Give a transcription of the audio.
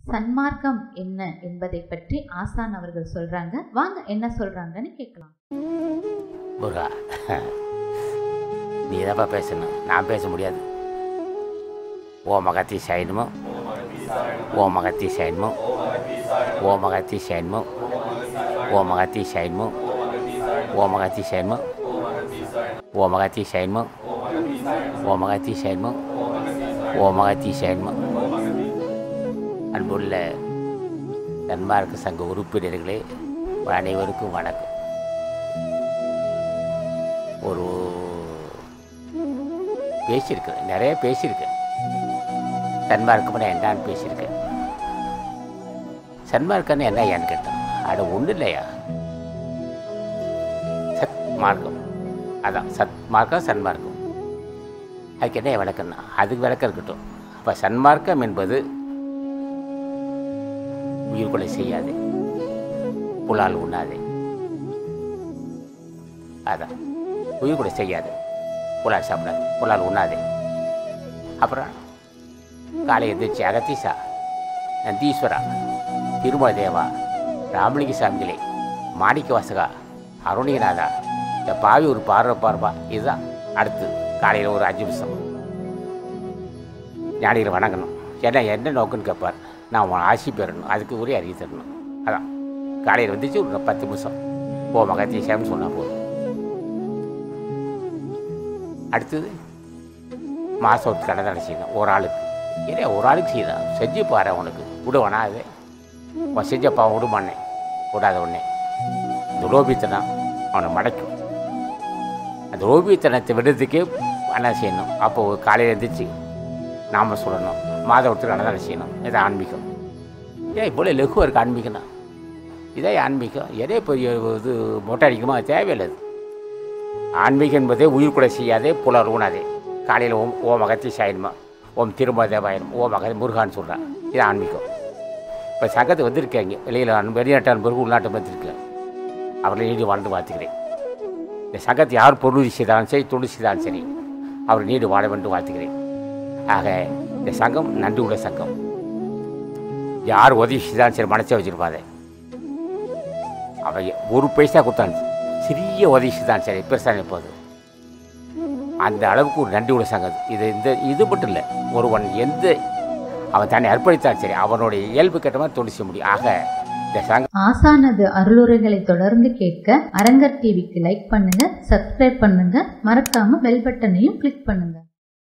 சன்மார்க்கம் என்ன என்பதை பற்றி ஆசான் அவர்கள் சொல்றாங்க வாங்க என்ன சொல்றாங்கன்னு கேட்கலாம் முருகா நீ தான்ப்பா பேசணும் நான் பேச முடியாது ஓ மகத்தி சைனமோ ஓ மகத்தி சைனமோ ஓ மகத்தி சைனமோ ஓ மகத்தி சைனமோ ஓ மகத்தி சைனமோ ஓ மகத்தி சைனமோ ஓ மகத்தி சைனமோ ஓ மகத்தி சைனமோ அன்புள்ள தன்மார்க்க சங்க உறுப்பினர்களே அனைவருக்கும் வணக்கம் ஒரு பேசியிருக்கேன் நிறைய பேசியிருக்கேன் சன்மார்க்கம்னா என்னன்னு பேசியிருக்கேன் சன்மார்க்கம்னு என்ன ஏன்னு கேட்டேன் அட ஒன்றும் இல்லையா சத் மார்க்கம் அதான் சத் மார்க்கம் சன்மார்க்கம் அதுக்கு என்ன விளக்கம்னா அதுக்கு விளக்கம் இருக்கட்டும் அப்போ சன்மார்க்கம் என்பது உயிர் கொலை செய்யாதே புலால் உண்ணாதே அதான் உயிர் கூட செய்யாது புலால் சாப்பிடாது புலால் உண்ணாதே அப்புறம் காலை எந்திரிச்சு அகத்தீசா நந்தீஸ்வரா திருமல தேவா ராமலிங்க சாமிகளே மாணிக்க வாசகா அருணிகநாதா இந்த பாவி ஒரு பார்வை பார்வா இதுதான் அடுத்து காலையில் ஒரு அஞ்சு நிமிஷம் ஞானிகளை வணங்கணும் என்ன என்ன நோக்குன்னு கேட்பார் நான் உன் ஆசி பெறணும் அதுக்கு ஒரே அறிவு தரணும் அதான் காலையில் வந்துச்சு ஒரு பத்து நிமிஷம் ஓ மகத்தீசாமின்னு சொன்னால் போதும் அடுத்தது மாதம் ஒரு கடை தானே செய்யணும் ஒரு ஆளுக்கு ஏன்னா ஒரு ஆளுக்கு செய்யலாம் செஞ்சு பாரு உனக்கு விடுவானா அது அவன் செஞ்சப்பா விடுமானே விடாத உடனே இந்த லோபித்தனம் அவனை மடக்கும் அந்த லோபித்தனத்தை விடுறதுக்கே என்ன செய்யணும் அப்போ காலையில் எழுந்திரிச்சு நாம சொல்லணும் மாதம் ஒருத்தர் அன்னதானம் செய்யணும் இது ஆன்மீகம் ஏன் இவ்வளோ லெகுவாக இருக்குது ஆன்மீகம்னா இதே ஆன்மீகம் எதே பெரிய இது மொட்டை அடிக்குமா அது தேவையில்லை அது ஆன்மீகம் என்பதே உயிர் கூட செய்யாதே புலர் ஊனாதே காலையில் ஓம் ஓம் அகத்தி சாயணுமா ஓம் திரும்ப தேவாயனம் ஓம் அகதி முருகான்னு சொல்கிறான் இது ஆன்மீகம் இப்போ சங்கத்துக்கு வந்திருக்காங்க வெளியில் வெளிநாட்டு அன்பருக்கு உள்நாட்டு வந்திருக்கேன் அவர்களை நீடி வாழ்ந்து வாழ்த்துக்கிறேன் இந்த சங்கத்தை யார் பொருள் செய்தாலும் சரி தொண்டு செய்தாலும் சரி அவர் நீடு வாழ வேண்டும் வாழ்த்துக்கிறேன் ஆக இந்த சங்கம் நன்றி உள்ள சங்கம் யார் உதவி செய்தாலும் சரி மனசே வச்சுருப்பாதே அவன் ஒரு பைசா கொடுத்தாலும் சிறிய உதவி செய்தான் சரி பெருசாக போது அந்த அளவுக்கு ஒரு நன்றி உள்ள சங்கம் இது இந்த இது மட்டும் இல்லை ஒருவன் எந்த அவன் தன்னை அர்ப்பணித்தான் சரி அவனுடைய இயல்பு கேட்ட மாதிரி தொண்டு செய்ய முடியும் ஆக இந்த சங்கம் ஆசானது அருளுரைகளை தொடர்ந்து கேட்க அரங்கர் டிவிக்கு லைக் பண்ணுங்க சப்ஸ்கிரைப் பண்ணுங்க மறக்காம பெல் பட்டனையும் கிளிக் பண்ணுங்க